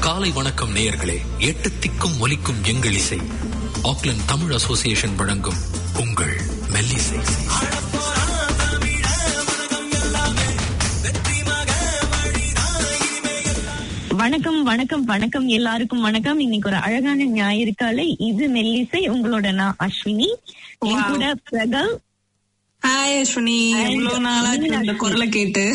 காலை வணக்கம் நேயர்களே எட்டு திக்கும் ஒலிக்கும் எங்கள் இசை ஆக்லாந்து தமிழ் அசோசியேஷன் வழங்கும் உங்கள் மெல்லிசை வணக்கம் வணக்கம் வணக்கம் எல்லாருக்கும் வணக்கம் இன்னைக்கு ஒரு அழகான ஞாயிறு காலை இது மெல்லிசை உங்களோட நான் அஸ்வினி என் Wow. கூட பிரகல் ஹாய் அஸ்வினி எவ்வளவு நாளா இந்த குரலை கேட்டு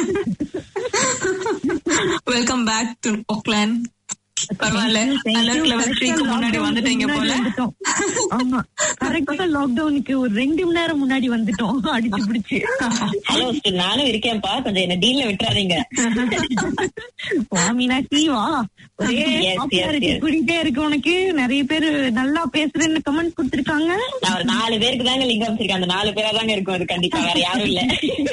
வெல்கம் பேக் டு ஒக்லாண்ட் பரவாயில்ல Thank you. அலர்ட் லெவல் த்ரீக்கு முன்னாடி வந்துட்டீங்க போல வந்துட்டோம். ஆமா கரெக்டா லாக்டவுனுக்கு ஒரு ரெண்டு மணி நேரம் முன்னாடி வந்துட்டோம் அடிச்சு பிடிச்சு ஹலோ நானும் இருக்கேன்ப்பா கொஞ்சம் என்ன டீல்ல விட்டுறாதீங்க வா மீனாட்சி வா ஒரே Yes, yes, popularity yes. கூடிட்டே இருக்கு உனக்கு நிறைய பேர் நல்லா பேசுறேன்னு கமெண்ட் கொடுத்திருக்காங்க நான் ஒரு நாலு பேருக்கு தாங்க லிங்க் அமைச்சிருக்கேன் அந்த நாலு பேரா தாங்க இருக்கும் அது கண்டிப்பா வேற யாரும் இல்ல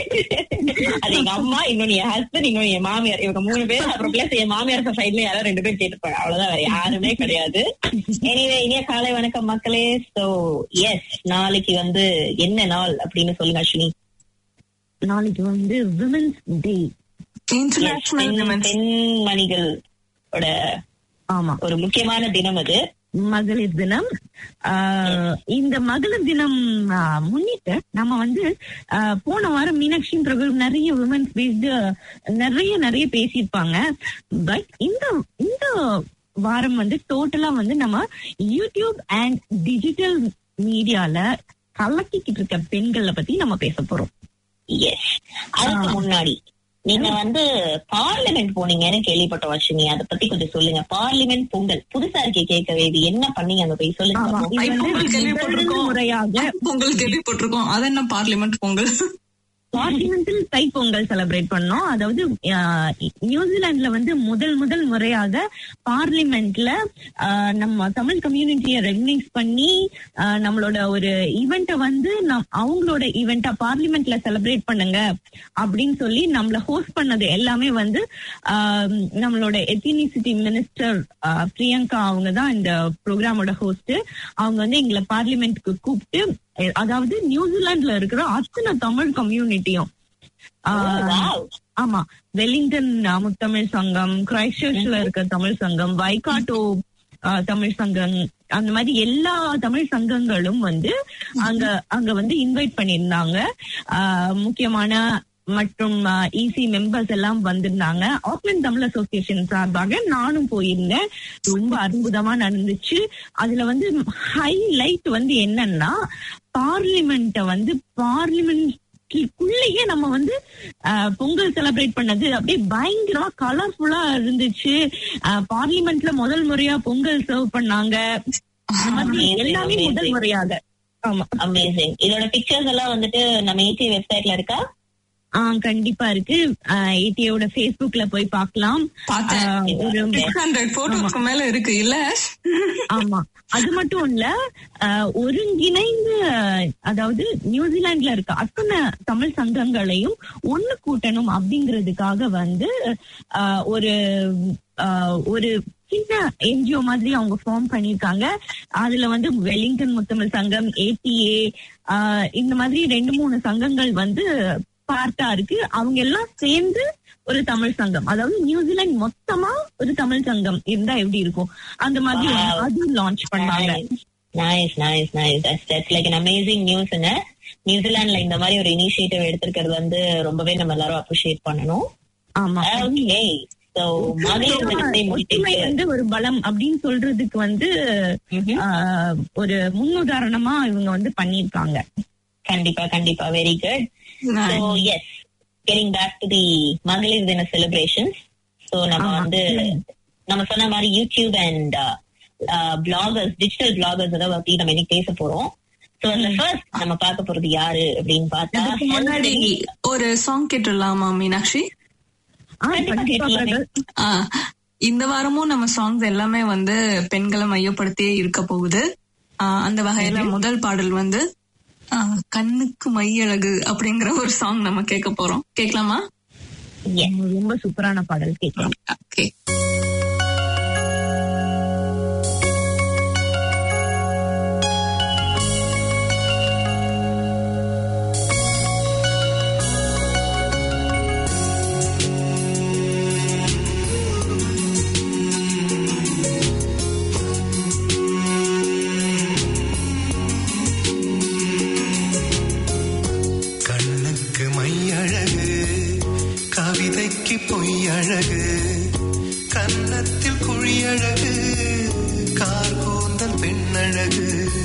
அது எங்க அம்மா இன்னொன்னு என் ஹஸ்பண்ட் இன்னொன்னு என் மாமியார் இவங்க மூணு பேர் அப்புறம் பிளஸ் என் மாமியார் சைட்ல யாரோ ரெண்டு பேர் கேட்டுப்பாங்க அவ்வளவுதான் வேற யாருமே கிடையாது எனிவே இனிய காலை வணக்கம் மக்களே சோ எஸ் நாளைக்கு வந்து என்ன நாள் அப்படின்னு சொல்லுங்க அஸ்வினி நாளைக்கு வந்து விமன்ஸ் டே Yes, இன்டர்நேஷனல் பெண் விமன்ஸ் பெண்மணிகளோட ஆமா ஒரு முக்கியமான தினம் அது மகளிர் தினம் ஆஹ் இந்த மகளிர் தினம் ஆஹ் முன்னிட்டு நம்ம வந்து ஆஹ் போன வாரம் மீனாட்சி பிரபு நிறைய உமன்ஸ் பேஸ்டு நிறைய நிறைய பேசியிருப்பாங்க பட் இந்த இந்த வாரம் வந்து டோட்டலா வந்து நம்ம யூடியூப் அண்ட் டிஜிட்டல் மீடியால கலக்கிக்கிட்டு இருக்க பெண்களை பத்தி நம்ம பேச போறோம் எஸ் அதுக்கு முன்னாடி நீங்க வந்து பார்லிமெண்ட் போனீங்கன்னு கேள்விப்பட்ட வச்சுங்க அதை பத்தி கொஞ்சம் சொல்லுங்க பார்லிமெண்ட் பொங்கல் புதுசா இருக்கே கேட்கவே இது என்ன பண்ணீங்க அங்க போய் சொல்லுங்க ஆமா. பாப்போம். இது வந்து பொங்கல் கேள்விப்பட்டிருக்கோம் முதல் முறையாக பொங்கல் கேள்விப்பட்டிருக்கோம் அது என்ன பார்லிமெண்ட் பொங்கல் பார்லிமெண்டில் தைப்பொங்கல் செலிப்ரேட் பண்ணோம் அதாவது ஆஹ், நியூசிலாந்துல வந்து முதல் முதல் முறையாக பார்லிமெண்ட்ல ஆஹ், நம்ம தமிழ் கம்யூனிட்டியை ரெகனைஸ் பண்ணி ஆஹ், நம்மளோட ஒரு ஈவெண்ட்டை வந்து நம் அவங்களோட ஈவெண்ட்டா பார்லிமெண்ட்ல செலிப்ரேட் பண்ணுங்க அப்படின்னு சொல்லி நம்மள ஹோஸ்ட் பண்ணது எல்லாமே வந்து ஆஹ், நம்மளோட எத்தினிசிட்டி மினிஸ்டர் பிரியங்கா அவங்க தான் இந்த ப்ரோக்ராமோட ஹோஸ்ட் அவங்க வந்து எங்களை பார்லிமெண்ட்க்கு கூப்பிட்டு அஹ் அதாவது நியூசிலாந்துல இருக்கிற அத்தனை தமிழ் கம்யூனிட்டியும் Wow. ஆமா வெலிங்டன் அஹ், முத்தமிழ் சங்கம் கிரைஸ்டர்ச்ல இருக்க தமிழ் சங்கம் வைகாட்டோ அஹ், தமிழ் சங்கம் அந்த மாதிரி எல்லா தமிழ் சங்கங்களும் வந்து அங்க அங்க வந்து இன்வைட் பண்ணியிருந்தாங்க அஹ், முக்கியமான மற்றும் இசி மெம்பர்ஸ் எல்லாம் வந்திருந்தாங்க ஆக்லாந்து தமிழ் அசோசியேஷன் சார்பாக நானும் போயிருந்தேன் ரொம்ப அற்புதமா நடந்துச்சு அதுல வந்து ஹைலைட் வந்து என்னன்னா பார்லிமெண்ட்ட வந்து பார்லிமெண்ட்குள்ளேயே நம்ம வந்து ஆஹ், பொங்கல் செலிப்ரேட் பண்ணது அப்படியே பயங்கரமா கலர்ஃபுல்லா இருந்துச்சு பார்லிமெண்ட்ல முதல் முறையா பொங்கல் சர்வ் பண்ணாங்க இந்த மாதிரி Amazing, எல்லாமே amazing. முதல் முறையாக ஆமா அமேசிங் இதோட பிக்சர்ஸ் எல்லாம் வந்துட்டு நம்ம ஏடி வெப்சைட்ல இருக்கா ஆ கண்டிப்பா இருக்கு ஏடியோட ஃபேஸ்புக்ல போய் பார்க்கலாம் பார்த்தேன். ஆஹ், ஒரு சிக்ஸ் ஹண்ட்ரட் போட்டோஸ்க்கு மேல இருக்கு இல்ல ஆமா அது மட்டும் இல்ல ஆஹ், ஒருங்கிணைந்து ஆஹ், அதாவது நியூசிலாந்துல இருக்க அத்தனை தமிழ் சங்கங்களையும் ஒண்ணு கூட்டணும் அப்படிங்கிறதுக்காக வந்து ஆஹ், ஒரு ஆஹ், ஒரு சின்ன என்ஜிஓ மாதிரி அவங்க ஃபார்ம் பண்ணிருக்காங்க அதுல வந்து வெலிங்டன் முத்தமிழ் சங்கம் ஏடிஏ இந்த மாதிரி ரெண்டு மூணு சங்கங்கள் வந்து பார்ட்டா இருக்கு அவங்க எல்லாம் சேர்ந்து ஒரு தமிழ் சங்கம் அதாவது நியூசிலாந்து மொத்தமா ஒரு தமிழ் சங்கம் இருந்தா எப்படி இருக்கும் அந்த மாதிரி Wow. அது லான்ச் பண்ணாங்க nice nice nice that's like an amazing நியூஸ்ங்க நியூசிலாந்துல இந்த மாதிரி ஒரு இனிஷியேட்டிவ் எடுத்திருக்கிறது வந்து ரொம்பவே நம்ம எல்லாரும் அப்ரிஷியேட் பண்ணணும் ஆமா ஓகே சோ மகளிர் தினத்தை ஒற்றுமை முன்னிட்டு வந்து ஒரு பலம் அப்படின்னு சொல்றதுக்கு வந்து ம்ஹும். ஆஹ், ஒரு முன்னுதாரணமா இவங்க வந்து பண்ணிருக்காங்க கண்டிப்பா கண்டிப்பா very good so yes getting back to the மகளிர் தின செலிப்ரேஷன்ஸ் ஸோ நம்ம ஆமா. வந்து நம்ம சொன்ன மாதிரி YouTube and bloggers digital bloggers அதை பத்தி நம்ம இன்னைக்கு பேச போறோம் ஸோ அந்த ஃபர்ஸ்ட் நம்ம பார்க்க போறது யாரு அப்படின்னு பார்த்தா அதுக்கு முன்னாடி ஒரு சாங் கேட்டுடலாமா மீனாட்சி ஆஹ், கண்டிப்பா கண்டிப்பா கேட்கலாமே. பிரகல். ஆ, இந்த வாரமும் நம்ம சாங்ஸ் எல்லாமே வந்து பெண்களை மையப்படுத்தியே இருக்க போகுது ஆ, அந்த வகையில முதல் பாடல் வந்து ஆ, கண்ணுக்கு மையழகு அப்படிங்கிற ஒரு சாங் நம்ம கேட்க போறோம் கேட்கலாமா ரொம்ப சூப்பரான பாடல் கேட்கலாம் ஓகே கண்ணுக்கு கவிதைக்கு பொய் அழகு கன்னத்தில் குழி அழகு கார் கூந்தல் பெண்ணழகு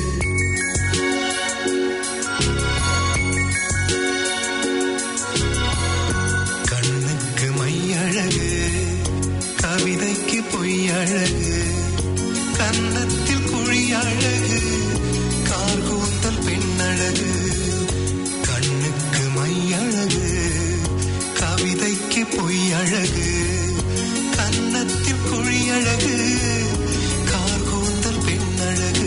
கண்ணுக்கு மை அழகு கவிதைக்கு பொய் அழகு கன்னத்தில் குழி அழகு கார் கூந்தல் பெண்ணழகு கண்ணுக்கு மை அழகு கவிதைக்கு பொய் அழகு கன்னத்தில் குழி அழகு கார் கூந்தல் பெண்ணழகு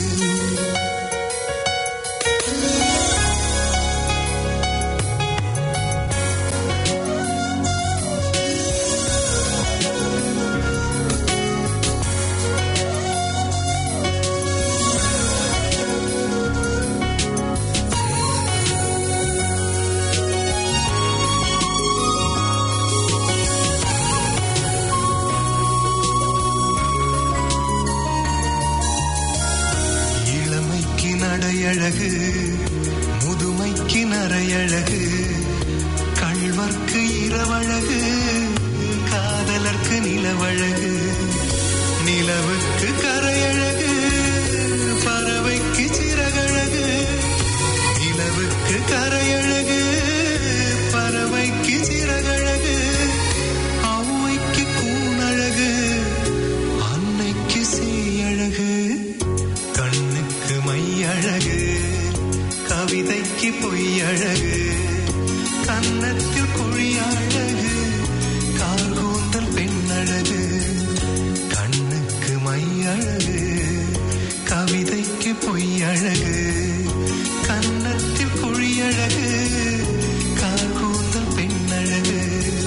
இளமைக்கு நடையழகு முதுமைக்கு நரையழகு கள்வர்க்கு இரவழகு காதலர்க்கு நிலவழகு நிலவுக்கு கரையழகு பறவைக்கு சிறகழகு நிலவுக்கு கரையழகு பறவைக்கு சிறகழகு ஔவைக்கு கூணழகு அன்னைக்கு சேயழகு கண்ணுக்கு மை அழகு கவிதைக்கு பொய் அழகு கன்னத்தில் குழி அழகு கார் கூந்தல் பெண்ணழகு கண்ணுக்கு மை அழகு கவிதைக்கு பொய் அழகு கன்னத்தில் குழி அழகு கார் கூந்தல் பெண்ணழகு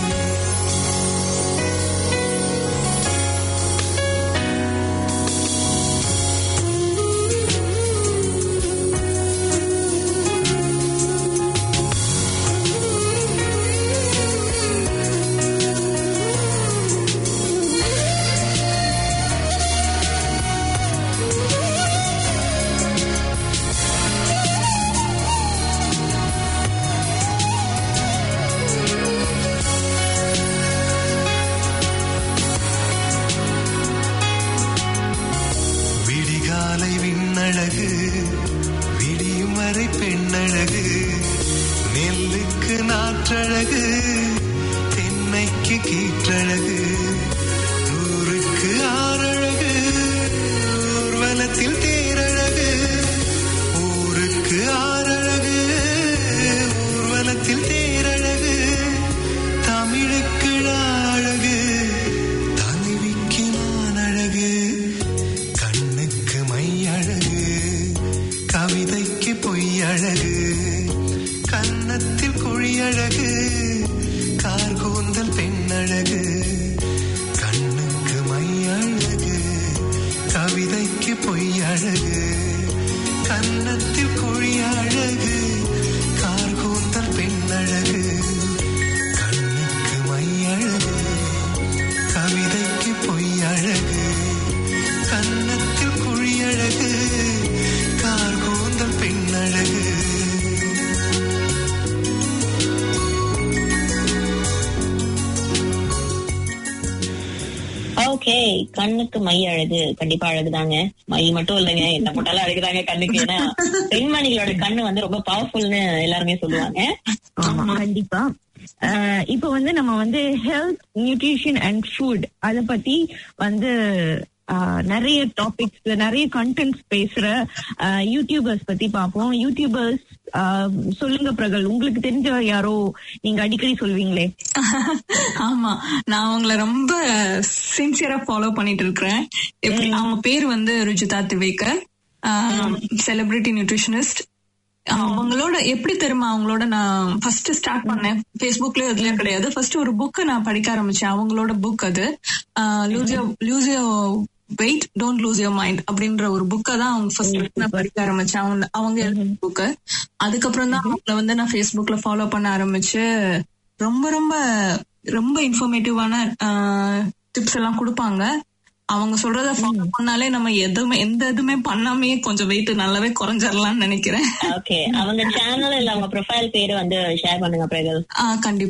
விடிகாலை விண்ணழகு விடியும் வரை பெண்ணழகு நெல்லுக்கு நாற்றழகு தென்னைக்கு கீற்றழகு ஊருக்கு ஆறழகு ஊர்வலத்தில் தேரழகு ஊருக்கு ஆறழகு ஊர்வலத்தில் தேரழகு தமிழுக்கு அழகு தலைவிக்கு நான் அழகு கண்ணுக்கு மை அழகு கவிதைக்கு பொய் அழகு கன்னத்தில் குழி அழகு கார் கூந்தல் பெண்ணழகு கண்ணுக்கு மை அழகு கவிதைக்கு பொய் அழகு கன்னத்தில் குழி அழகு கார் கூந்தல் பெண்ணழகு கண்ணுக்கு மை அழகு கவிதைக்கு பொய் அழகு கன்னத்தில் குழி அழகு கார் கூந்தல் பெண்ணழகு ஓகே கண்ணுக்கு மை அழகு கண்டிப்பா அழகுதாங்க மை மட்டும் இல்லைங்க என்ன போட்டாலும் அழகுதாங்க கண்ணுக்கு ஏன்னா பெண்மணிகளோட கண்ணு வந்து ரொம்ப பவர்ஃபுல்னு எல்லாருமே சொல்லுவாங்க ஆமா கண்டிப்பா அஹ் இப்ப வந்து நம்ம வந்து ஹெல்த் நியூட்ரிஷன் அண்ட் ஃபுட் அத பத்தி வந்து அஹ், நிறைய டாபிக்ஸ் நிறைய கண்டென்ட்ஸ் பேசுற அஹ், யூடியூபர்ஸ் பத்தி பார்ப்போம் யூடியூபர்ஸ் அஹ், சொல்லுங்க பிரகல் உங்களுக்கு தெரிஞ்ச யாரோ நீங்க அடிக்கடி சொல்வீங்களே ஆமா நான் அவங்கள ரொம்ப சின்சியரா ஃபாலோ பண்ணிட்டு இருக்கிறேன் எப்படி அவங்க பேர் வந்து ருஜிதா திவேக்கர் செலிபிரிட்டி நியூட்ரிஷனிஸ்ட் அவங்களோட எப்படி தெரியுமா அவங்களோட நான் ஃபர்ஸ்ட் ஸ்டார்ட் பண்ணேன் ஃபேஸ்புக்லயும் இதுலயும் கிடையாது ஃபர்ஸ்ட் ஒரு புக்கை நான் படிக்க ஆரம்பிச்சேன் அவங்களோட புக் அது lose weight don't lose your mind அப்படின்ற ஒரு புக்கை தான் அவங்க ஃபர்ஸ்ட் நான் படிக்க ஆரம்பிச்சேன் அவங்க அவங்க எழுதின புக்கு அதுக்கப்புறம் தான் அவங்கள வந்து நான் ஃபேஸ்புக்ல ஃபாலோ பண்ண ஆரம்பிச்சு ரொம்ப ரொம்ப ரொம்ப இன்ஃபர்மேட்டிவான டிப்ஸ் எல்லாம் கொடுப்பாங்க அவங்க சொல்றத ஃபாலோ பண்ணாலே நம்ம எதுவுமே எந்த இதுவுமே பண்ணாமே கொஞ்சம் வெயிட் நல்லாவே குறைஞ்சிடலாம்னு நினைக்கிறேன் ஓகே அவங்க சேனல் இல்ல அவங்க ப்ரொஃபைல் பேரு வந்து ஷேர் பண்ணுங்க பிரகல் ஆ கண்டிப்பா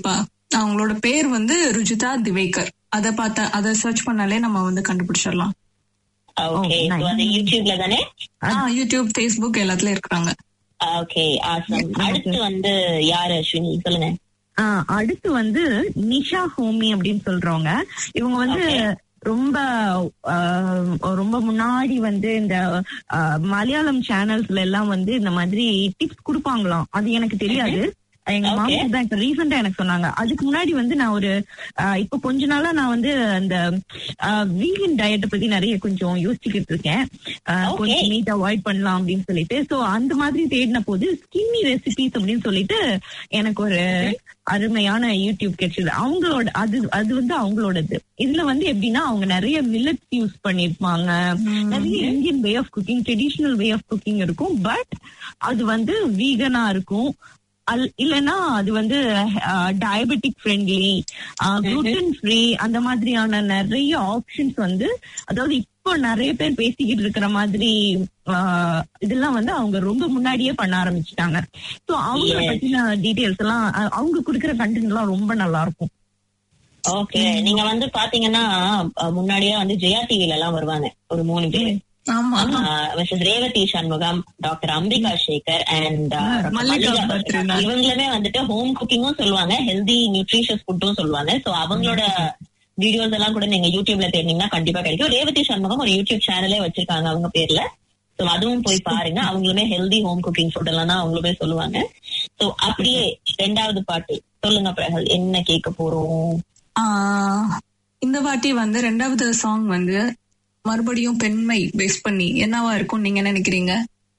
அவங்களோட பேர் வந்து ருஜிதா திவேகர் அத பார்த்த அத சர்ச் பண்ணாலே நம்ம வந்து கண்டுபிடிச்சிடலாம் ஓகே Oh, nice. அது யூடியூப்ல தானே ஆஹ் யூடியூப் ஃபேஸ்புக் எல்லாத்துலயும் இருக்கிறாங்க ஓகே ஆசம் அடுத்து வந்து யாரு அஸ்வினி சொல்லுங்க ஆஹ் அடுத்து வந்து நிஷா ஹோமி அப்படின்னு சொல்றவங்க இவங்க வந்து Okay. ரொம்ப ஆஹ், ரொம்ப முன்னாடி வந்து இந்த ஆஹ், மலையாளம் சேனல்ஸ்ல எல்லாம் வந்து இந்த மாதிரி டிப்ஸ் கொடுப்பாங்களாம் அது எனக்கு தெரியாது எங்க Okay. மாமா தான் இப்ப ரீசெண்டா எனக்கு சொன்னாங்க அதுக்கு முன்னாடி வந்து நான் ஒரு ஆஹ், இப்ப கொஞ்ச நாளா நான் வந்து அந்த வீகன் டயட்டை பத்தி நிறைய கொஞ்சம் யோசிச்சுக்கிட்டு இருக்கேன் ஆஹ், Okay. கொஞ்சம் மீட் அவாய்ட் பண்ணலாம் அப்படின்னு சொல்லிட்டு சோ அந்த மாதிரி தேடின போது ஸ்கின்னி ரெசிபிஸ் அப்படின்னு சொல்லிட்டு எனக்கு ஒரு அருமையான யூடியூப் கிடைச்சது அவங்களோட அது அது வந்து அவங்களோடது இதுல வந்து எப்படின்னா அவங்க நிறைய மில்லட்ஸ் யூஸ் பண்ணிருப்பாங்க நிறைய Indian way of cooking traditional way of cooking இருக்கும் பட் அது வந்து வீகனா இருக்கும் அல்- இல்லனா அது வந்து டயபெட்டிக் ஃப்ரெண்ட்லி குளூட்டன் ஃப்ரீ அந்த மாதிரியான நிறைய ஆப்ஷன்ஸ் வந்து அதாவது இப்போ நிறைய பேர் பேசிக்கிட்டு இருக்கிற மாதிரி ஆஹ், இதெல்லாம் வந்து அவங்க ரொம்ப முன்னாடியே பண்ண ஆரம்பிச்சிட்டாங்க சோ அவங்கள Yes. பத்தின டீடைல்ஸ் எல்லாம் அஹ், அவங்க கொடுக்கிற கண்டென்ட் எல்லாம் ரொம்ப நல்லா இருக்கும் ஓகே நீங்க வந்து பாத்தீங்கன்னா அஹ், முன்னாடியே வந்து ஜெயா டிவில எல்லாம் வருவாங்க ஒரு மூணு பேர் ஆமா Mrs Revathi Shanmugam doctor Ambika Sekhar and Mallika Badrinath. இவங்களுமே வந்துட்டு ஹோம் குக்கிங்கும் சொல்லுவாங்க ஹெல்தி நியூட்ரிஷியஸ் ஃபுட்டும் சொல்லுவாங்க சோ அவங்களோட வீடியோஸ் எல்லாம் கூட நீங்க யூடியூப்ல தேடினீங்கன்னா கண்டிப்பா கிடைக்கும் ரேவதி சண்முகம் ஒரு யூடியூப் சேனலே வச்சிருக்காங்க அவங்க பேர்ல சோ அதுவும் போய் பாருங்க அவங்களுமே ஹெல்தி ஹோம் குக்கிங் ஃபுட் எல்லாம் தான் அவங்களுமே சொல்லுவாங்க சோ அப்படியே ரெண்டாவது பாட்டு சொல்லுங்க பிரகல் என்ன கேட்க போறோம் ஆஹ் இந்த வாட்டி வந்து ரெண்டாவது சாங் வந்து மறுபடியும் பெண்மை பேஸ் பண்ணி என்னவா இருக்கும் நீங்க நினைக்கிறீங்க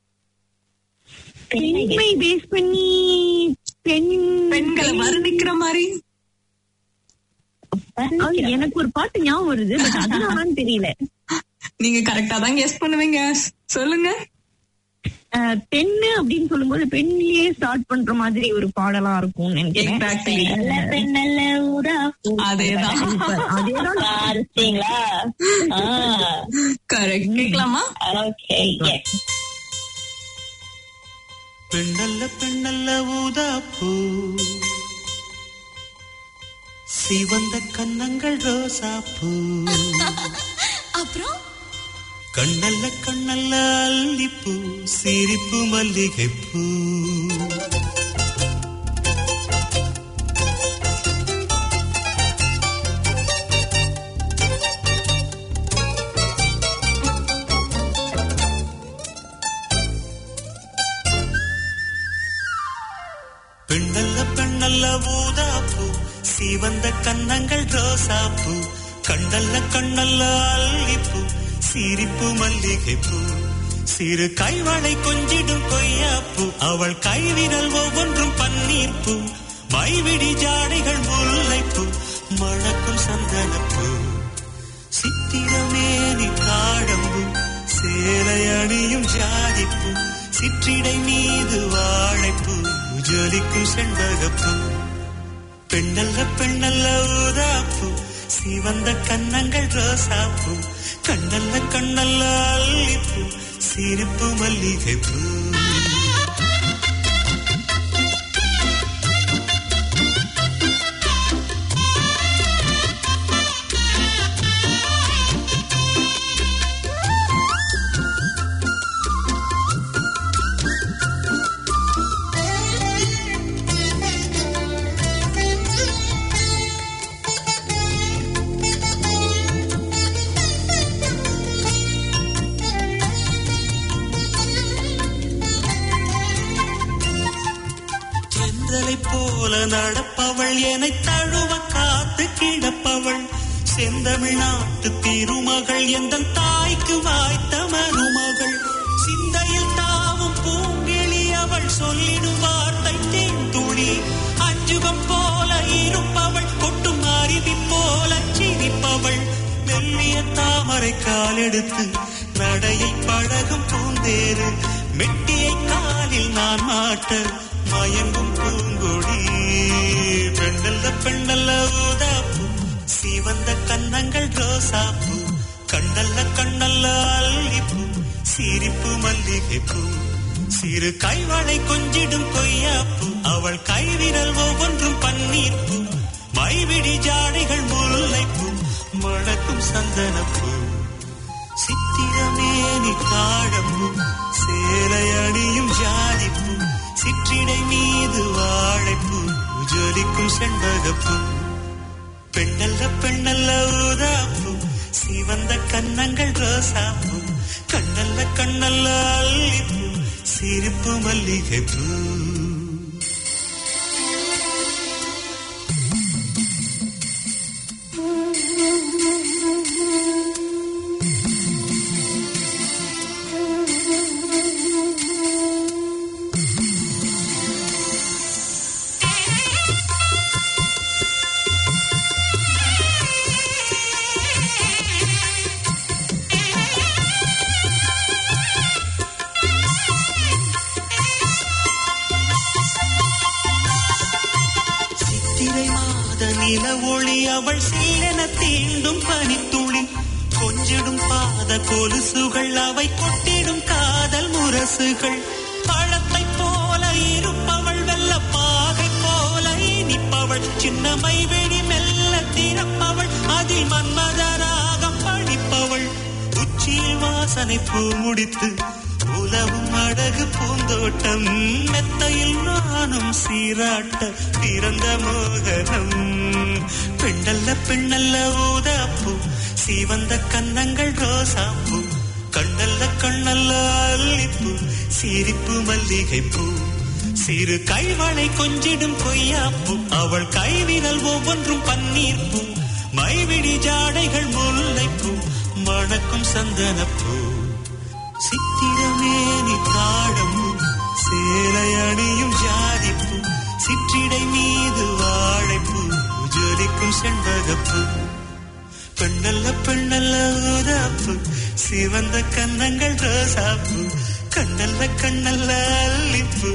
பெண்மை பேஸ் பண்ணி பெண் பெண்களை வர்ணிக்கிற மாதிரி அது எனக்கு ஒரு பாட்டு ஞாபகம் வருது பட் அதுதான் தெரியல நீங்க கரெக்டா தான் கெஸ் பண்ணுவீங்க சொல்லுங்க அஹ், பெண்ணு அப்படின்னு சொல்லும்போது பெண்லயே ஸ்டார்ட் பண்ற மாதிரி ஒரு பாடலா இருக்கும்னு நினைக்கிறேன் Exactly. நல்ல பெண் நல்ல ஊரா அதேதான் அதேதான் பாருங்களா கரெக்ட் கேட்கலாமா ஓகே எஸ் பெண்ணல்ல பெண்ணல்ல ஊதாப்பூ சிவந்த கன்னங்கள் ரோசாப்பூ அப்புறம் கண்ணல்ல கண்ணல்ல அல்லிப்பூ சிரிப்பு மல்லிகைப்பூ பெண்ணல்ல பெண்ணல்ல ஊதாப்பூ சிவந்த கன்னங்கள் ரோசாப்பூ கண்ணல்ல கண்ணல்ல அல்லிப்பூ சிரிப்பு மல்லிகைப்பூ சிறு கைவளை கொஞ்சிடும் கொய்யாப்பூ அவள் கைவிரல் ஒவ்வொன்றும் பன்னீர்ப்பூ மைவிடி ஜாடைகள் முல்லைப்பூ மணக்கும் சந்தனப்பூ சித்திரமேனி காடம்பு சேலை அணியும் ஜாதிப்பூ சிற்றிடை மீது வாழைப்பூ ஜொலிக்கும் செண்பகப்பூ பெண்ணல்ல பெண்ணல்ல ஊதாப்பூ சிவந்த கன்னங்கள் ரோசாப்பூ கண்ணல்ல கண்ணல்ல அல்லிப்பூ சிரிப்பு மல்லிகைப்பூ தென்றலை போல நடப்பவள் என்னை தழுவ காத்து கிடப்பவள் செந்தமிழ்நாட்டு திருமகள் எந்த தாய்க்கு வாய்த்த மருமகள் சிந்தையில் தாவும் பூங்கிழி அவள் சொல்லிடும் வார்த்தை தேன்துளி அஞ்சுகம் போல இருப்பவள் கொட்டும் அருவி போல சிரிப்பவள் மெல்லிய தாமரை காலெடுத்து நடையை பழகும் பூந்தேறு மெட்டியை காலில் நான் மாட்ட மயங்கும் பூங்கொடி பெண்ணல்ல பெண்ணல்ல ஊதாப்பூ சிவந்த கன்னங்கள் ரோசாப்பூ கண்ணல்ல கண்ணல்ல அல்லிப்பூ சிரிப்பு மல்லிகைப்பூ சிறு கைவளை கொஞ்சிடும் கொய்யாப்பூ அவள் கைவிரல் ஒவ்வொன்றும் பன்னீர்ப்பூ மணக்கும் சந்தனப்பூ சித்திரமேனி தாழம்பூ சேலை அணியும் ஜாதிப்பூ சிற்றிடை மீது வாழைப்பூ ஜொலிக்கும் செண்பகப்பூ பெண்ணல்ல பெண்ணல்ல ஊதாப்பூ சிவந்த கன்னங்கள் ரோசாப்பூ கண்ணல்ல கண்ணல்ல அல்லிப்பூ சிரிப்பு மல்லிகைப்பூ சித்திரை மாத நில ஒளி அவள் சீரென தீண்டும் பனித்துளி கொஞ்சிடும் பாத கொலுசுகள் அவை கொட்டிடும் காதல் முரசுகள் பழத்தை போல இருப்பவள் வெள்ள பாகை போல இனிப்பவள் சின்னமை வெடி மெல்ல திறப்பவள் அதில் மன்மதராகம் படிப்பவள் உச்சியில் வாசனை பூ முடித்து உலவும் அழகு பூந்தோட்டம் மெத்தையில் நானும் சீராட்ட பிறந்த மோகனம் பெண்ணல்ல பெண்ணல்ல ஊதாப்பூ சிவந்த கன்னங்கள் ரோசாப்பூ கண்ணல்ல கண்ணல்ல அல்லிப்பூ சிரிப்பு மல்லிகைப்பூ சிறு கைவளை கொஞ்சிடும் கொய்யாப்பூ அவள் கைவிரல் ஒவ்வொன்றும் பன்னீர்ப்பூ மைவிடி ஜாடைகள் முல்லைப்பூ மணக்கும் சந்தனப்பூ சித்திரமேனி தாழம்பூ சேலை அணியும் ஜாதிப்பூ சிற்றிடை மீது வாழைப்பூ ஜொலிக்கும் செண்பகப்பூ பெண்ணல்ல பெண்ணல்ல ஊதாப்பூ சிவந்த கன்னங்கள் ரோசாப்பூ கண்ணல்ல கண்ணல்ல அல்லிப்பூ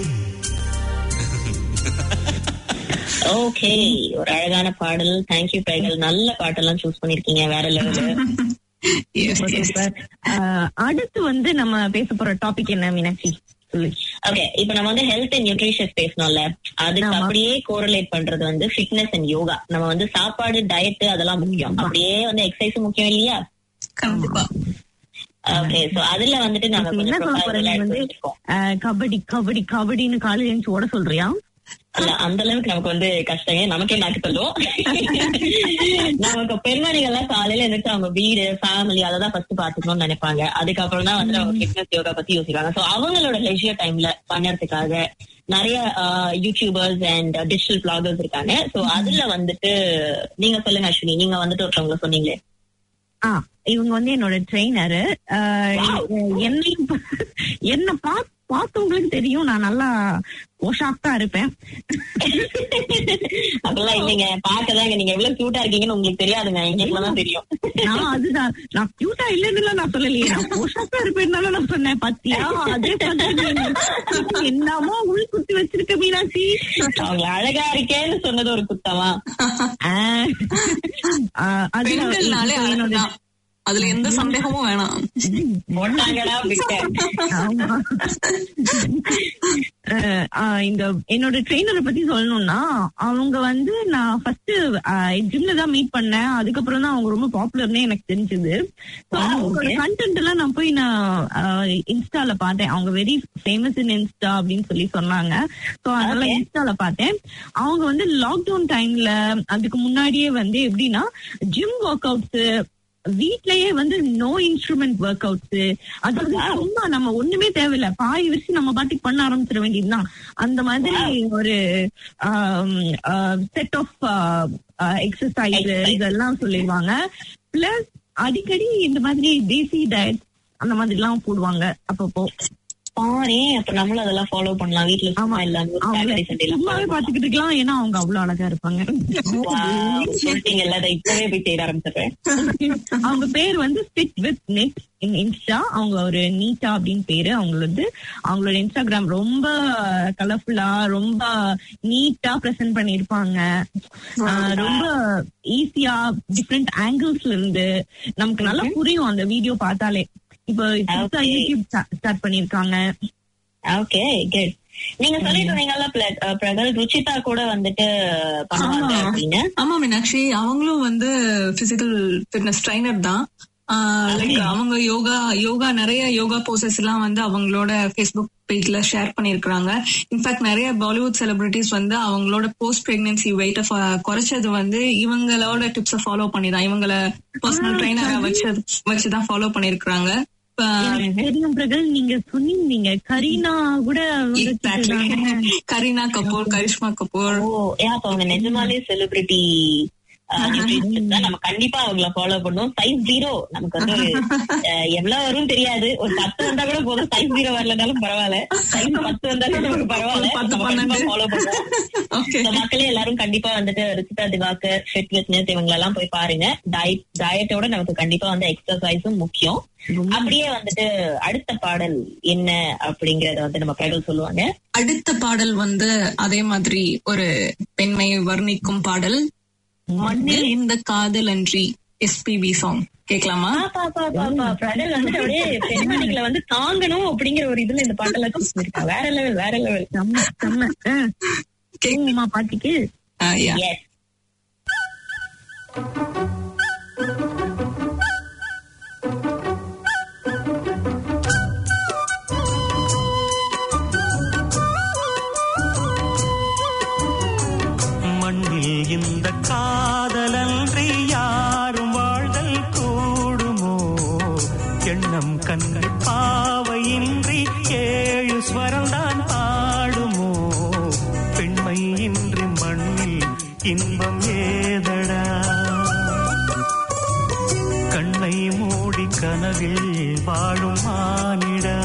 ஓகே ஒரு அழகான பாடல் தேங்க்யூ பைகள் நல்ல பாட்டெல்லாம் சூஸ் பண்ணிருக்கீங்க வேற லெவலு Yes, yes. ஆஹ் அடுத்து வந்து நம்ம பேச போற டாபிக் என்ன மீனாட்சி சொல்லு ஓகே இப்ப நம்ம வந்து ஹெல்த் அண்ட் நியூட்ரிஷியஸ் பேசணும்ல அதுக்கு ஆமா. அப்படியே கோரலேட் பண்றது வந்து ஃபிட்னஸ் அண்ட் யோகா நம்ம வந்து சாப்பாடு டயட் அதெல்லாம் முக்கியம் அப்படியே வந்து எக்ஸசைஸ் முக்கியம் இல்லையா கண்டிப்பா ஓகே சோ அதுல வந்துட்டு நாங்க என்ன கொஞ்சம் சொல்ல போற profiles நீ add வந்து பண்ணிருக்கோம். ஆஹ் கபடி கபடி கபடின்னு காலையில எழுந்து ஓட சொல்றியா இல்ல அந்த அளவுக்கு நமக்கு வந்து கஷ்டம் நமக்கே நாக்கு சொல்லுவோம் நமக்கு பெண்மணிகள் எல்லாம் காலையில எழுந்திரிச்சு அவங்க வீடு ஃபேமிலி அததான் ஃபர்ஸ்ட் பாத்துக்கணும்னு நினைப்பாங்க அதுக்கப்புறம் தான் வந்து அவங்க ஃபிட்னஸ் யோகா பத்தி யோசிப்பாங்க சோ அவங்களோட லெஷியர் டைம்ல பண்ணறதுக்காக நிறைய யூடியூபர்ஸ் அண்ட் டிஜிட்டல் பிளாகர்ஸ் இருக்காங்க சோ அதுல வந்துட்டு நீங்க சொல்லுங்க அஸ்வினி நீங்க வந்துட்டு ஒருத்தவங்க சொன்னீங்களே ஆ இவங்க வந்து என்னோட ட்ரெயினரு என்னையும் பா- என்ன பா பார்த்தவங்களுக்கு தெரியும் நான் நல்லா ஓஷாக்கா இருப்பேன் அதெல்லாம் இல்லைங்க பாக்கதாங்க நீங்க எவ்வளவு கியூட்டா இருக்கீங்கன்னு உங்களுக்கு தெரியாதுங்க எங்களுக்கு தான் தெரியும் நான் அதுதான் நான் கியூட்டா இல்லைன்னு நான் சொல்லலையே நான் ஓஷாக்கா இருப்பேன்னு நான் சொன்னேன் பாத்தியா அதே மாதிரி நீ என்னமோ உள் குத்தி வச்சிருக்க மீனாட்சி அவங்க அழகா இருக்கேன்னு சொன்னது ஒரு குத்தமா ஆ, ஆ, அது பெண்கள்னாலே என்னோட அழகுதான் அதுல எந்த சந்தேகமும் வேணாம் போட்டாங்கடா அப்படின்ட்டு ஆமா. அஹ் ஆஹ் இந்த என்னோட ட்ரெயினரை பத்தி சொல்லணும்னா அவங்க வந்து நான் ஃபர்ஸ்ட் ஜிம்ல தான் மீட் பண்ணேன் அதுக்கப்புறம் தான் அவங்க ரொம்ப பாப்புலர்னே எனக்கு தெரிஞ்சது So, அவங்களோட கண்டென்ட் எல்லாம் நான் போய் நான் இன்ஸ்டால பார்த்தேன் அவங்க வெரி ஃபேமஸ் இன் இன்ஸ்டா அப்படின்னு சொல்லி சொன்னாங்க ஸோ அதெல்லாம் இன்ஸ்டால பார்த்தேன் அவங்க வந்து லாக்டவுன் டைம்ல அதுக்கு முன்னாடியே வந்து எப்படின்னா ஜிம் ஒர்க் அவுட்ஸ் வீட்லயே வந்து நோ இன்ஸ்ட்ருமெண்ட் ஒர்க் அவுட்ஸ் அதாவது சும்மா நம்ம ஒண்ணுமே தேவையில்ல பாய் விரிச்சு நம்ம பாட்டுக்கு பண்ண ஆரம்பிச்சிட வேண்டியதுதான் அந்த மாதிரி ஒரு செட் ஆஃப் எக்ஸசைஸ் இதெல்லாம் சொல்லிடுவாங்க பிளஸ் அடிக்கடி இந்த மாதிரி தேசி டயட் அந்த மாதிரி எல்லாம் போடுவாங்க அப்பப்போ பாரே அப்ப நம்மளும் அதெல்லாம் ஃபாலோ பண்ணலாம் வீட்ல சும்மா இல்லாம ஒரு அவங்க Saturday, Sunday எல்லாம் சும்மாவே பாத்துக்கிட்டு இருக்கலாம் ஏன்னா அவங்க அவ்வளவு அழகா இருப்பாங்க Wow, சொல்லிட்டீங்கல்ல அதை இப்பவே போய் தேட ஆரம்பிச்சிடுறேன் அவங்க பேர் வந்து fit with net in Insta அவங்க ஒரு நீட்டா அப்படின்னு பேரு அவங்களது அவங்களோட இன்ஸ்டாகிராம் ரொம்ப கலர்ஃபுல்லா ரொம்ப நீட்டா பிரசன்ட் பண்ணிருப்பாங்க ஆஹ் ரொம்ப ஈஸியா டிஃப்ரெண்ட் ஆங்கிள்ஸ்ல இருந்து நமக்கு நல்லா புரியும் அந்த வீடியோ பார்த்தாலே இப்போ புதுசா Okay. யூடியூப் ஸ்டார்ட் பண்ணிருக்காங்க ஓகே குட் நீங்க சொல்லிட்டு இருந்தீங்கல்ல பிர- பிரகல் ருச்சிதா கூட வந்துட்டு பண்ணுவாங்க ஆமா. அப்படின்னு ஆமா மீனாட்சி அவங்களும் வந்து பிசிக்கல் ஃபிட்னஸ் ட்ரைனர் தான் லைக் அவங்க யோகா யோகா நிறைய யோகா போசஸ் எல்லாம் வந்து அவங்களோட ஃபேஸ்புக் பேஜ்ல ஷேர் பண்ணிருக்காங்க இன்ஃபேக்ட் நிறைய பாலிவுட் செலிபிரிட்டிஸ் வந்து அவங்களோட போஸ்ட் பிரெக்னன்சி வெயிட்ட குறைச்சது வந்து இவங்களோட டிப்ஸ ஃபாலோ பண்ணி தான் இவங்கள பர்சனல் ட்ரைனரா வச்சு வச்சுதான் ஃபாலோ பண்ணிருக்காங்க எனக்கு தெரியும் பிரகல் நீங்க சொன்னீங்க கரீனா கூட வந்து கரீனா கபூர் கரிஷ்மா கபூர் ஓ ஏன் அப்ப அவங்க நிஜமாலே செலிபிரிட்டி நம்ம கண்டிப்பா அவங்கள ஃபாலோ பண்ணுவோம் சைஸ் ஜீரோ நமக்கு வந்து ஒரு, அஹ், எவ்வளவு வரும் தெரியாது ஒரு பத்து வந்தா கூட போதும் சைஸ் ஜீரோ வரலனாலும் பரவாயில்ல சைஸ் பத்து வந்தாலும் நமக்கு பரவாயில்ல பத்து, நம்ம கண்டிப்பா பன்னெண்டு. ஃபாலோ பண்ணுவோம் ஓகே So, மக்களே எல்லாரும் கண்டிப்பா வந்துட்டு ருச்சிதா திவாகர் ஃபிட் வித்னஸ் இவங்க எல்லாம் போய் பாருங்க டயட் டயட்டோட நமக்கு கண்டிப்பா வந்து எக்ஸசைஸும் முக்கியம் அப்படியே வந்துட்டு அடுத்த பாடல் என்ன அப்படிங்கறத வந்து நம்ம கடவுள் சொல்லுவாங்க அடுத்த பாடல் வந்து அதே மாதிரி ஒரு பெண்மையை வர்ணிக்கும் பாடல் மண்ணில் இந்த காதல் அன்றி எஸ்பிபி சாங் கேட்கலாமா பாப்பா, பாப்பா, பாப்பா. பிரடல் வந்துட்டு அப்படியே பெண்மணிகளை வந்து தாங்கணும் அப்படிங்கிற ஒரு இதுல இந்த பாட்டெல்லாம் கொடுத்திருக்கா. வேற லெவல் வேற லெவல் செம்ம செம்ம ஆ. கேக்குமா பாட்டுக்கு ஆ, yeah. எஸ் மண்ணில் இந்த காதலன்றி யாரும் வாழ்தல் கூடுமோ எண்ணம் கண்ணு பாவையின்றி ஏழு ஸ்வரம்தான் பாடுமோ பெண்மை இன்றி மண்ணில் இன்பம் ஏதடா கண்ணை மூடி கனவில் வாழும் மானிடா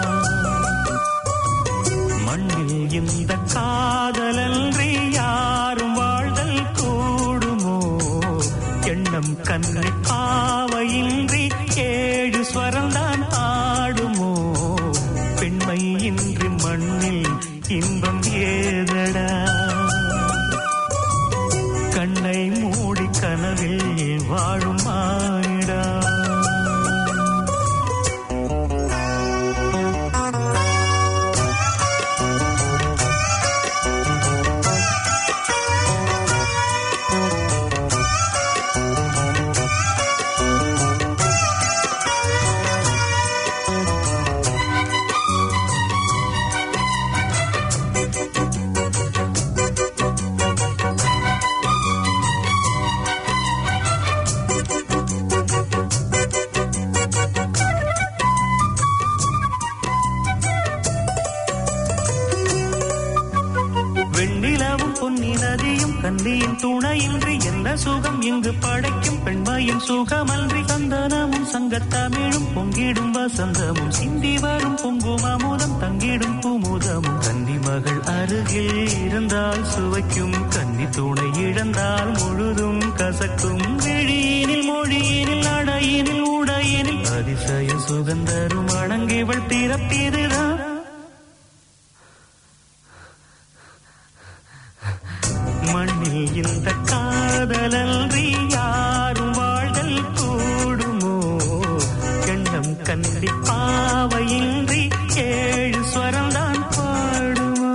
மண்ணில் இந்த காதலன்றி யாரும் வாழ்தல் கூடுமோ எண்ணம் கண்ணை பாவையின்றி ஏழு ஸ்வரம்தான் ஆடுமோ பெண்மை இன்றி மண்ணில் இன்பம் ஏதடா கண்ணை மூடி கனவில் வாழும் மானிடா வெண்ணிலவும் பொன்னி நதியும் கண்ணியின் துணையின்றி என்ன சுகம் இங்கு படைக்கும் பெண்மையின் சுகமன்றி சந்தனமும் சங்கத்தமிழும் பொங்கிடும் வசந்தமும் சிந்தி வரும் பொங்கும் அமுதம் தங்கிடும் குமுதமும் கன்னி மகள் அருகில் இருந்தால் சுவைக்கும் கன்னி துணை இழந்தால் முழுதும் கசக்கும் விழியினில் மொழியினில் அடையினில் உடையினில் அதிசய சுகந்தரும் அணங்கிவள் பிறப்பிதுதான் மண்ணில் இந்த காதலன்றி யாரும் வாழ்தல் கூடுமோ எண்ணம் கண்டி பாவையின்றி ஏழு ஸ்வரம்தான் பாடுமோ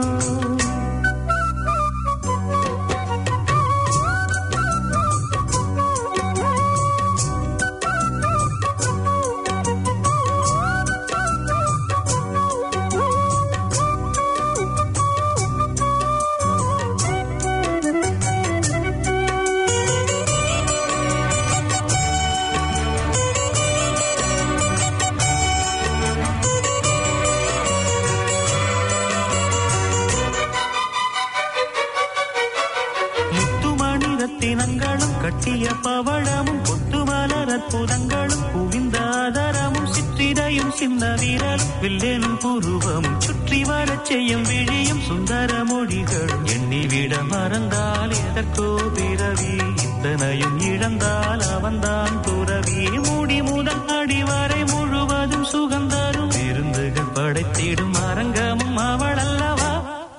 முத்துமணி ரத்தினங்களும் கட்டிய பவழமும் கொத்து மலர் அற்புதங்களும் குவிந்த ஆதரமும் சிற்றிடையும் சின்ன வீரல் வில்லேனும் புருவமும் சுற்றி வரச் செய்யும் விழியும் சுந்தர மொழிகளும் எண்ணிவிட மறந்தால் எதற்கோ பிறவி இத்தனையும் இழந்தால் அவன்தான் துறவி மூடி முதல் அடி வரை முழுவதும் சுகந்தரும் விருந்துகள் படைத்திடும் அரங்கமும் அவள் அல்லவா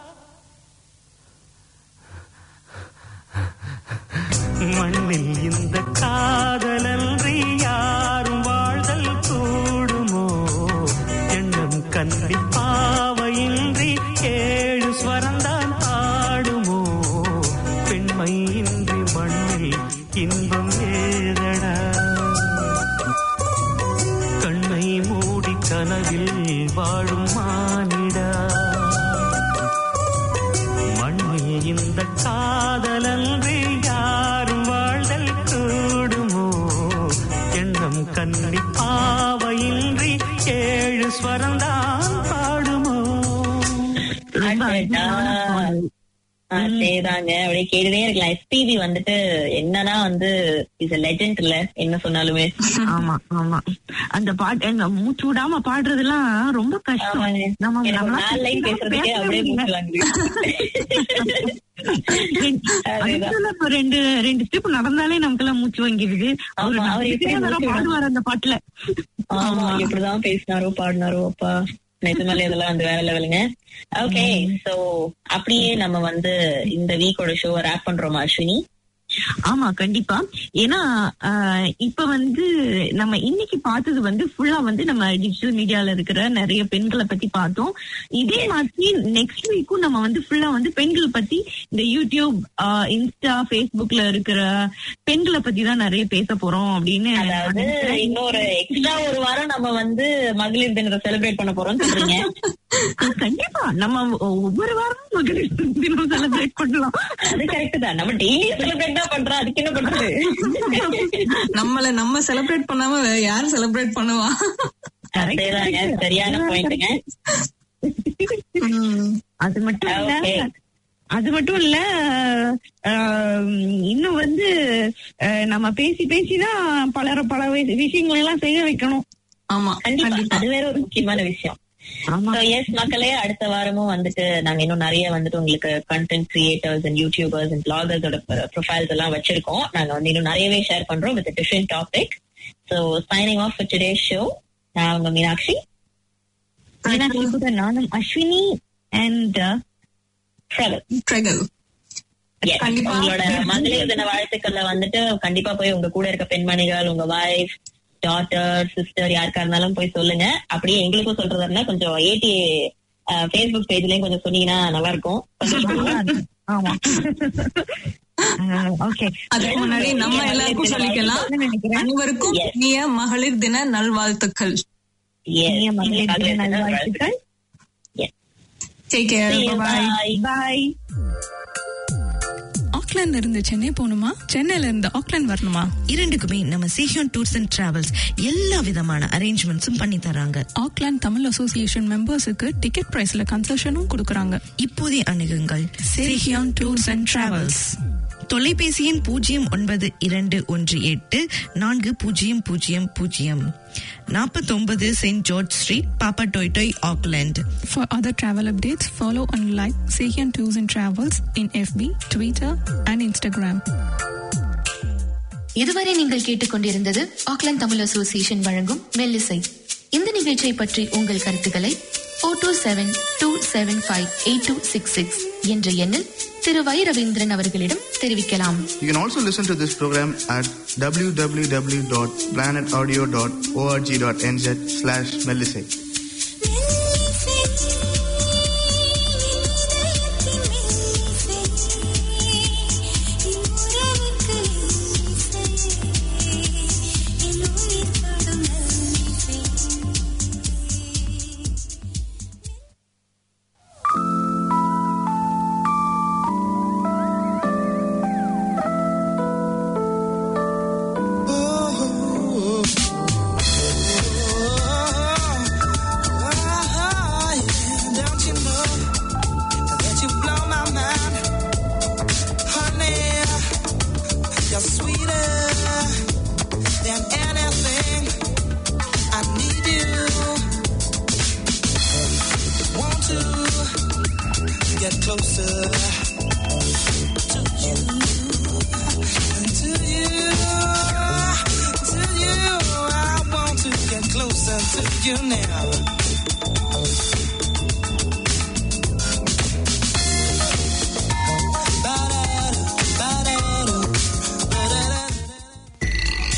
மண்ணில் இந்த காதலன்றி யாரும் வாழ்தல் கூடுமோ எண்ணம் கண்டி பாவையின்றி ஏ இன்பம் ஏதடா கண்ணை மூடி கனவில் வாழும் மானிடா மண்ணில் இந்த காதலன்றி யாரும் வாழ்தல் கூடுமோ எண்ணம் கண்ணி பாவையின்றி ஏழு ஸ்வரந்தான் பாடுமோ ரொம்ப அடடா. அருமையான பாடல். அதேதாங்க அப்படியே கேட்டுட்டே இருக்கலாம் எஸ்பிபி வந்துட்டு என்னன்னா வந்து இஸ் லெஜெண்ட் இல்ல என்ன சொன்னாலுமே ஆமா ஆமா அந்த பாட்டு எங்க மூச்சு விடாம பாடுறதெல்லாம் ரொம்ப கஷ்டம் ஆமாங்க. நம்ம எனக்கு நம்மளால நாலு லைன் பேசுறதுக்கே அப்படியே மூச்சு வாங்குது அதுக்குள்ள இப்ப ரெண்டு ரெண்டு ஸ்டெப் நடந்தாலே நமக்கெல்லாம் மூச்சு வாங்கிடுது அவரு ஆமா, அவர் எப்படி நல்லா மூச்சு பாடுவார் அந்த பாட்டுல ஆமா எப்படிதான் பேசினாரோ பாடினாரோ அப்பா நிஜமாலே இதெல்லாம் வந்து வேற லெவலுங்க ஓகே சோ அப்படியே நம்ம வந்து இந்த வீக்கோட ஷோவை ரேப் பண்றோமா அஸ்வினி ஆமா கண்டிப்பா ஏன்னா ஆஹ், இப்ப வந்து நம்ம இன்னைக்கு பார்த்தது வந்து ஃபுல்லா வந்து நம்ம டிஜிட்டல் மீடியால இருக்கிற நிறைய பெண்களை பத்தி பார்த்தோம் இதே மாதிரி நெக்ஸ்ட் வீக்கும் நம்ம வந்து ஃபுல்லா வந்து பெண்கள் பத்தி இந்த யூடியூப் ஆஹ், இன்ஸ்டா ஃபேஸ்புக்ல இருக்கிற பெண்களை பத்தி தான் நிறைய பேச போறோம் அப்படின்னு நான் அதாவது நினைக்கிறேன். இன்னொரு எக்ஸ்ட்ரா ஒரு வாரம் நம்ம வந்து மகளிர் தினத்தை செலிப்ரேட் பண்ண போறோம்னு சொல்றீங்க ஆஹ், கண்டிப்பா நம்ம ஒவ்வொரு வாரமும் மகளிர் தினம் செலிப்ரேட் பண்ணலாம் அது கரெக்ட் தான் நம்ம டெய்லி செலிப்ரேட் தான் பண்றோம் அதுக்கு என்ன பண்றது நம்மள நம்ம செலிப்ரேட் பண்ணாம வேற யாரு செலிப்ரேட் பண்ணுவா அதேதாங்க சரியான பாயிண்ட்டுங்க உம். அது மட்டும் இல்ல Okay. அது மட்டும் இல்ல ஆஹ், இன்னும் வந்து ஆஹ், நம்ம பேசி பேசிதான் பலர பல வி- விஷயங்களை எல்லாம் செய்ய வைக்கணும் ஆமா கண்டிப்பா கண்டிப்பா அது வேற ஒரு முக்கியமான விஷயம் ஆமா எஸ் மக்களே அடுத்த வாரமும் வந்துட்டு நாங்க இன்னும் நிறைய வந்துட்டு உங்களுக்கு content creators and YouTubers and பிளாகர்ஸோட ப்ரொஃபைல்ஸ் எல்லாம் வச்சிருக்கோம் நாங்க வந்து இன்னும் நிறையவே ஷேர் பண்றோம் with different topic so signing off today show நான் உங்க மீனாட்சி மீனாட்சி கூட நானும் அஸ்வினி அண்ட் Travel. ட்ரெகல் Yes. கண்டிப்பா. உங்களோட மகளிர் தின வாழ்த்துக்கள்ல வந்துட்டு கண்டிப்பா போய் உங்க கூட இருக்க பெண்மணிகள் உங்க வைஃப் டாட்டர் சிஸ்டர் யாருக்கா இருந்தாலும் போய் சொல்லுங்க அப்படியே எங்களுக்கும் சொல்றதா இருந்தா கொஞ்சம் ஏடி ஃபேஸ்புக் பேஜ்லயும் கொஞ்சம் சொன்னீங்கன்னா நல்லா இருக்கும் ஆமா ஓகே அதுக்கு முன்னாடி நம்ம எல்லாருக்கும் சொல்லிக்கலாம் அனைவருக்கும் Yes. இனிய மகளிர் தின நல்வாழ்த்துக்கள் Yes. மகளிர் தின நல்வாழ்த்துக்கள் take care See you. Bye Bye. Bye ஆக்லாண்ட்ல இருந்து சென்னை போகணுமா சென்னையில இருந்து ஆக்லாண்ட் வரணுமா இரண்டுக்குமே நம்ம சேஹியோன் டூர்ஸ் அண்ட் டிராவல்ஸ் எல்லா விதமான அரேஞ்ச்மெண்ட்ஸும் பண்ணி தராங்க ஆக்லாண்ட் தமிழ் அசோசியேஷன் மெம்பர்ஸுக்கு டிக்கெட் பிரைஸ்ல கன்செஷனும் கொடுக்கறாங்க இப்போதே அணுகுங்கள் சேஹியோன் டூர்ஸ் அண்ட் டிராவல்ஸ் தொலைபேசி எண் பூஜ்ஜியம் ஒன்பது இரண்டு ஒன்று எட்டு நான்கு பூஜ்ஜியம் பூஜ்ஜியம் பூஜ்ஜியம் நாற்பத்தொன்பது Saint George street Papatoetoe Auckland For other travel updates, follow and like Sahian Tours and Travels in FB, Twitter and Instagram. இதுவரை நீங்கள் கேட்டுக்கொண்டிருந்தது ஆக்லாந்து தமிழ் அசோசியேஷன் வழங்கும் மெல்லிசை இந்த நிகழ்ச்சியை பற்றி உங்கள் கருத்துக்களை O two seven two seven five eight two six six என்ற எண்ணில் திரு வை ரவீந்திரன் அவர்களிடம் தெரிவிக்கலாம் You can also listen to this program at www.planetaudio.org.nz slash Melisate. Don't you know that you blow my mind, honey? You're sweeter than anything. I need you. Want to get closer to you, to you, to you. I want to get closer to you now.